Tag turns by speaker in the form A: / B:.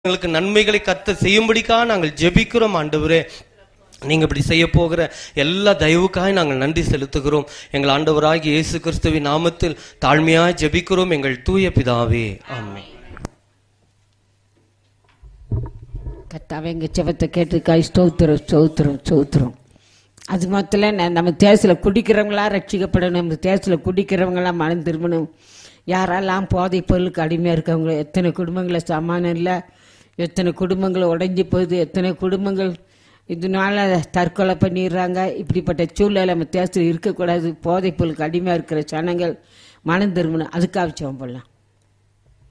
A: எங்களுக்கு நன்மைகளை கத்த செய்யும்படிக்காக நாங்கள் ஜெபிக்கிறோம் ஆண்டவரே நீங்க இப்படி செய்ய போகிற எல்லா தயவுக்காய் நாங்கள் நன்றி செலுத்துகிறோம் எங்கள் ஆண்டவராகிய இயேசு கிறிஸ்துவின் நாமத்தில் தாழ்மையாய் ஜெபிக்கிறோம் எங்கள் தூய பிதாவே ஆமென்
B: கர்த்தாவே எங்கள் செவத்தை கேட்டுக்காய் ஸ்தோத்திரம் ஸ்தோத்திரம் ஸ்தோத்திரம் அது மாத்திரம் ந- நம்ம தேசத்தில் குடிக்கிறவங்களாம் ரட்சிக்கப்படணும் நம்ம தேசத்தில் குடிக்கிறவங்களாம் மனம் திரும்பணும் யாரெல்லாம் போதை பொருளுக்கு அடிமையாக இருக்கவங்க எத்தனை குடும்பங்களை சமானம் இல்லை எத்தனை குடும்பங்கள் உடைஞ்சு போகுது எத்தனை குடும்பங்கள் இதனால தற்கொலை பண்ணிடுறாங்க இப்படிப்பட்ட சூழ்நிலை நம்ம தேசத்தில் இருக்கக்கூடாது போதை பொருளுக்கு அடிமையாக இருக்கிற ஜனங்கள் மனம் திரும்பணும் அதுக்காக ஜெபம் பண்ணலாம்